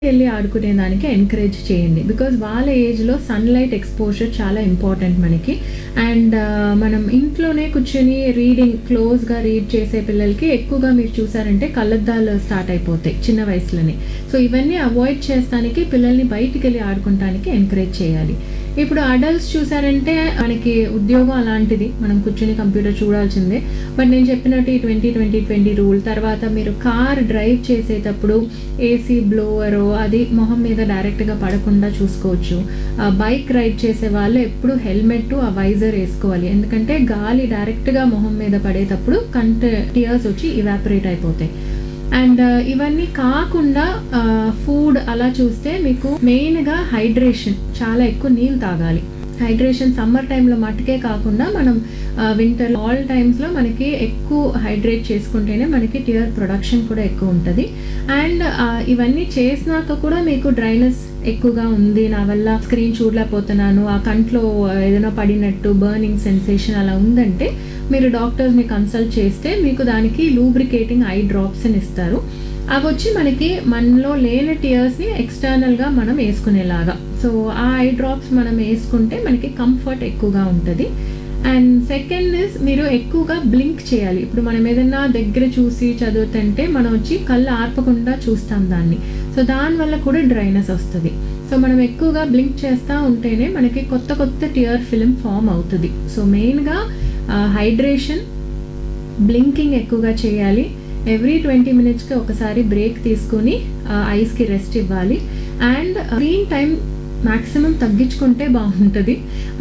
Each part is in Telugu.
వెళ్ళి ఆడుకునే దానికి ఎంకరేజ్ చేయండి బికాజ్ వాళ్ళ ఏజ్లో సన్లైట్ ఎక్స్పోజర్ చాలా ఇంపార్టెంట్ మనకి అండ్ మనం ఇంట్లోనే కూర్చొని రీడింగ్ క్లోజ్గా రీడ్ చేసే పిల్లలకి ఎక్కువగా మీరు చూసారంటే కళ్ళద్దాలు స్టార్ట్ అయిపోతాయి చిన్న వయసులోనే సో ఇవన్నీ అవాయిడ్ చేస్తానికి పిల్లల్ని బయటికి వెళ్ళి ఆడుకోవటానికి ఎంకరేజ్ చేయాలి ఇప్పుడు అడల్ట్స్ చూసారంటే మనకి ఉద్యోగం అలాంటిది మనం కూర్చొని కంప్యూటర్ చూడాల్సిందే బట్ నేను చెప్పినట్టు ఈ ట్వంటీ ట్వంటీ ట్వంటీ రూల్ తర్వాత మీరు కార్ డ్రైవ్ చేసేటప్పుడు ఏసీ బ్లోవరో అది మొహం మీద డైరెక్ట్గా పడకుండా చూసుకోవచ్చు బైక్ రైడ్ చేసే వాళ్ళు ఎప్పుడు హెల్మెట్ ఆ వైజర్ వేసుకోవాలి ఎందుకంటే గాలి డైరెక్ట్గా మొహం మీద పడేటప్పుడు కంట టియర్స్ వచ్చి ఇవాపరేట్ అయిపోతాయి అండ్ ఇవన్నీ కాకుండా ఫుడ్ అలా చూస్తే మీకు మెయిన్గా హైడ్రేషన్ చాలా ఎక్కువ నీళ్ళు తాగాలి హైడ్రేషన్ సమ్మర్ టైంలో మట్టుకే కాకుండా మనం వింటర్ ఆల్ టైమ్స్లో మనకి ఎక్కువ హైడ్రేట్ చేసుకుంటేనే మనకి టియర్ ప్రొడక్షన్ కూడా ఎక్కువ ఉంటుంది అండ్ ఇవన్నీ చేసినాక కూడా మీకు డ్రైనెస్ ఎక్కువగా ఉంది నా వల్ల స్క్రీన్ చూడలేకపోతున్నాను ఆ కంట్లో ఏదైనా పడినట్టు బర్నింగ్ సెన్సేషన్ అలా ఉందంటే మీరు డాక్టర్స్ని కన్సల్ట్ చేస్తే మీకు దానికి లూబ్రికేటింగ్ ఐ డ్రాప్స్ అని ఇస్తారు అవి వచ్చి మనకి మనలో లేని టియర్స్ని ఎక్స్టర్నల్గా మనం వేసుకునేలాగా సో ఆ ఐ డ్రాప్స్ మనం వేసుకుంటే మనకి కంఫర్ట్ ఎక్కువగా ఉంటుంది అండ్ సెకండ్ ఇస్ మీరు ఎక్కువగా బ్లింక్ చేయాలి ఇప్పుడు మనం ఏదైనా దగ్గర చూసి చదువుతుంటే మనం వచ్చి కళ్ళు ఆర్పకుండా చూస్తాం దాన్ని సో దానివల్ల కూడా డ్రైనెస్ వస్తుంది సో మనం ఎక్కువగా బ్లింక్ చేస్తూ ఉంటేనే మనకి కొత్త కొత్త టియర్ ఫిలిం ఫామ్ అవుతుంది సో మెయిన్గా హైడ్రేషన్ బ్లింకింగ్ ఎక్కువగా చేయాలి ఎవ్రీ ట్వంటీ మినిట్స్కి ఒకసారి బ్రేక్ తీసుకుని ఐస్కి రెస్ట్ ఇవ్వాలి అండ్ స్క్రీన్ టైం మ్యాక్సిమం తగ్గించుకుంటే బాగుంటుంది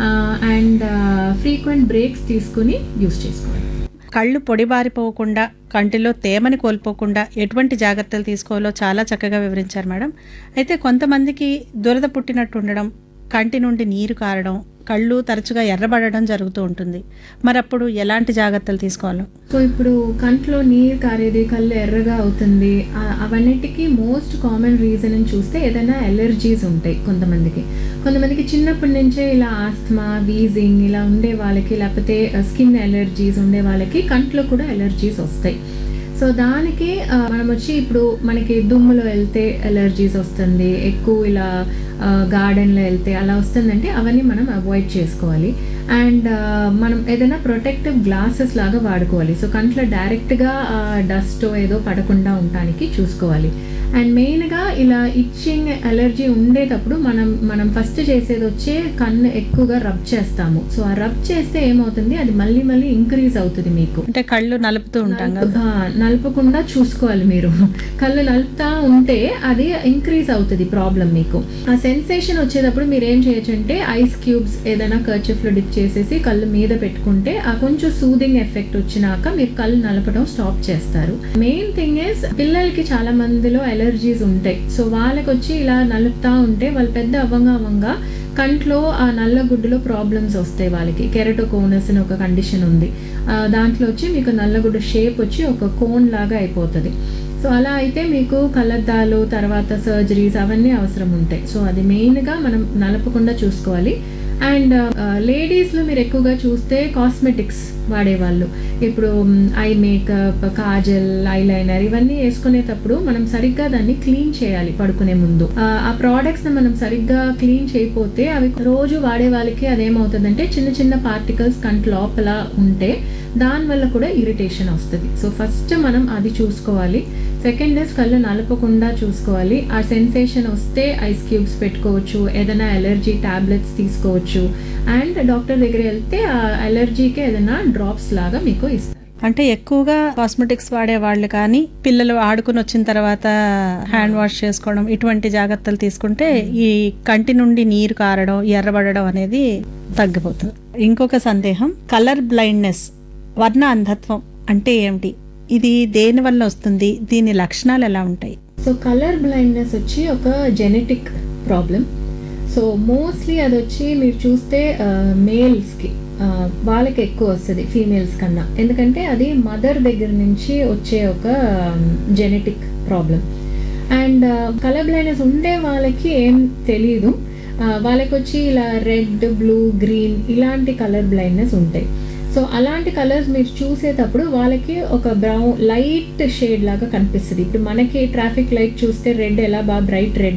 అండ్ ఫ్రీక్వెంట్ బ్రేక్స్ తీసుకుని యూస్ చేసుకోవాలి కళ్ళు పొడిబారిపోకుండా కంటిలో తేమని కోల్పోకుండా ఎటువంటి జాగ్రత్తలు తీసుకోవాలో చాలా చక్కగా వివరించారు మేడం అయితే కొంతమందికి దురద పుట్టినట్టు ఉండడం కంటి నుండి నీరు కారడం కళ్ళు తరచుగా ఎర్రబడడం జరుగుతూ ఉంటుంది మరి అప్పుడు ఎలాంటి జాగ్రత్తలు తీసుకోవాలో సో ఇప్పుడు కంట్లో నీరు కారేది కళ్ళు ఎర్రగా అవుతుంది ఆ- అవన్నిటికీ మోస్ట్ కామన్ రీజన్ అని చూస్తే ఏదైనా ఎలర్జీస్ ఉంటాయి కొంతమందికి కొంతమందికి చిన్నప్పటి నుంచే ఇలా ఆస్తమా వీజింగ్ ఇలా ఉండే వాళ్ళకి లేకపోతే స్కిన్ ఎలర్జీస్ ఉండే వాళ్ళకి కంట్లో కూడా ఎలర్జీస్ వస్తాయి సో దానికి ఆ, మనం వచ్చి ఇప్పుడు మనకి దుమ్ములో వెళ్తే ఎలర్జీస్ వస్తుంది ఎక్కువ ఇలా గార్డెన్లో వెళ్తే అలా వస్తుందంటే అవన్నీ మనం అవాయిడ్ చేసుకోవాలి అండ్ మనం ఏదైనా ప్రొటెక్టివ్ గ్లాసెస్ లాగా వాడుకోవాలి సో కంట్లో డైరెక్ట్గా డస్ట్ ఏదో పడకుండా ఉండటానికి చూసుకోవాలి అండ్ మెయిన్గా ఇలా ఇచ్చింగ్ ఎలర్జీ ఉండేటప్పుడు మనం మనం ఫస్ట్ చేసేది వచ్చే కన్ను ఎక్కువగా రబ్ చేస్తాము సో ఆ రబ్ చేస్తే ఏమవుతుంది అది మళ్ళీ మళ్ళీ ఇంక్రీజ్ అవుతుంది మీకు అంటే కళ్ళు నలుపుతూ ఉంటాం కదా ఆ, నలపకుండా చూసుకోవాలి మీరు కళ్ళు నలుపుతా ఉంటే అది ఇంక్రీజ్ అవుతుంది ప్రాబ్లం మీకు ఆ సెన్సేషన్ వచ్చేటప్పుడు మీరు ఏం చేయొచ్చు అంటే ఐస్ క్యూబ్స్ ఏదైనా కర్చిఫ్ లో డిప్ చేసేసి కళ్ళు మీద పెట్టుకుంటే ఆ కొంచెం సూదింగ్ ఎఫెక్ట్ వచ్చినాక మీరు కళ్ళు నలపడం స్టాప్ చేస్తారు మెయిన్ థింగ్ ఇస్ పిల్లలకి చాలా మందిలో ఎలర్జీస్ ఉంటాయి సో వాళ్ళకి వచ్చి ఇలా నలుపుతా ఉంటే వాళ్ళు పెద్ద అవ్వంగా అవ్వంగా కంట్లో ఆ నల్ల గుడ్డులో ప్రాబ్లమ్స్ వస్తాయి వాళ్ళకి కెరటోకోనస్ అని ఒక కండిషన్ ఉంది ఆ, దాంట్లో వచ్చి మీకు నల్లగుడ్డు షేప్ వచ్చి ఒక కోన్ లాగా అయిపోతుంది సో అలా అయితే మీకు కళ్ళద్దాలు తర్వాత సర్జరీస్ అవన్నీ అవసరం ఉంటాయి సో అది మెయిన్గా మనం నలపకుండా చూసుకోవాలి అండ్ లేడీస్లో మీరు ఎక్కువగా చూస్తే కాస్మెటిక్స్ వాడేవాళ్ళు ఇప్పుడు ఐ మేకప్ కాజల్ ఐలైనర్ ఇవన్నీ వేసుకునేటప్పుడు మనం సరిగ్గా దాన్ని క్లీన్ చేయాలి పడుకునే ముందు ఆ, ఆ ప్రోడక్ట్స్ మనం సరిగ్గా క్లీన్ చేయకపోతే అవి రోజు వాడే వాళ్ళకి అదేమవుతుందంటే చిన్న చిన్న పార్టికల్స్ కంటి లోపల ఉంటే దానివల్ల కూడా ఇరిటేషన్ వస్తుంది సో ఫస్ట్ మనం అది చూసుకోవాలి సెకండ్ ఇస్ కళ్ళు నలపకుండా చూసుకోవాలి ఆ సెన్సేషన్ వస్తే ఐస్ క్యూబ్స్ పెట్టుకోవచ్చు ఏదైనా ఎలర్జీ టాబ్లెట్స్ తీసుకోవచ్చు అండ్ డాక్టర్ దగ్గర వెళ్తే ఆ అలర్జీకి ఏదైనా డ్రాప్స్ లాగా మీకు ఇస్తారు అంటే ఎక్కువగా కాస్మెటిక్స్ వాడే వాళ్ళు కానీ పిల్లలు ఆడుకుని వచ్చిన తర్వాత హ్యాండ్ వాష్ చేసుకోవడం ఇటువంటి జాగ్రత్తలు తీసుకుంటే ఈ కంటి నుండి నీరు కారడం ఎర్రబడడం అనేది తగ్గిపోతుంది ఇంకొక సందేహం కలర్ బ్లైండ్నెస్ వర్ణ అంధత్వం అంటే ఏమిటి ఇది దేని వల్ల వస్తుంది దీని లక్షణాలు ఎలా ఉంటాయి సో కలర్ బ్లైండ్నెస్ వచ్చి ఒక జెనెటిక్ ప్రాబ్లం సో మోస్ట్లీ అది వచ్చి మీరు చూస్తే మేల్స్కి వాళ్ళకి ఎక్కువ వస్తుంది ఫీమేల్స్ కన్నా ఎందుకంటే అది మదర్ దగ్గర నుంచి వచ్చే ఒక genetic problem and colour blindness ఉండే వాళ్ళకి ఏం తెలియదు ఆ, వాళ్ళకి వచ్చి ఇలా రెడ్ బ్లూ గ్రీన్ ఇలాంటి కలర్ బ్లైండ్నెస్ ఉంటాయి సో అలాంటి కలర్స్ మీరు చూసేటప్పుడు వాళ్ళకి ఒక బ్రౌన్ లైట్ షేడ్ లాగా కనిపిస్తుంది ఇప్పుడు మనకి ట్రాఫిక్ లైట్ చూస్తే రెడ్ ఎలా బాగా బ్రైట్ రెడ్